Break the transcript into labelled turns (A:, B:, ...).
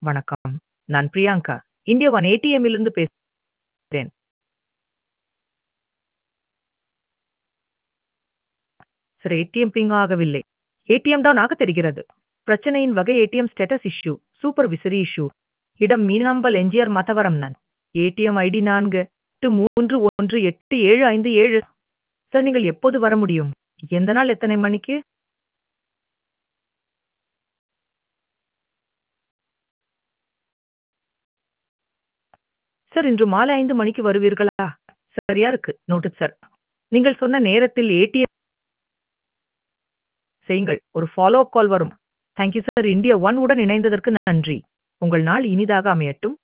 A: வணக்கம். நான் Priyanka. India one ஏடிஎம்மிலிருந்து பேசுகிறேன். சார் ஏடிஎம் பிங் ஆகவில்லை. ஏடிஎம் தான் ஆகத் தெரிகிறது. பிரச்சனையின் வகை ATM status issue, supervisory issue. இடம் மீனாம்பல் எம்ஜிஆர் மத்தவரம் நான். ஏடிஎம் ஐடி நான்கு எட்டு மூன்று ஒன்று எட்டு ஏழு ஐந்து ஏழு. சார் நீங்கள் எப்போது வர முடியும்? எந்த நாள் எத்தனை மணிக்கு? சார் இன்று மாலை 5 மணிக்கு வருவீர்களா? சரியா இருக்கு. Noted sir. நீங்கள் சொன்ன நேரத்தில் ஏடிஎம் செய்யுங்கள். ஒரு ஃபாலோ அப் கால் வரும். Thank you sir. India one உடன் இணைந்ததற்கு நன்றி. உங்கள் நாள் இனிதாக அமையட்டும்.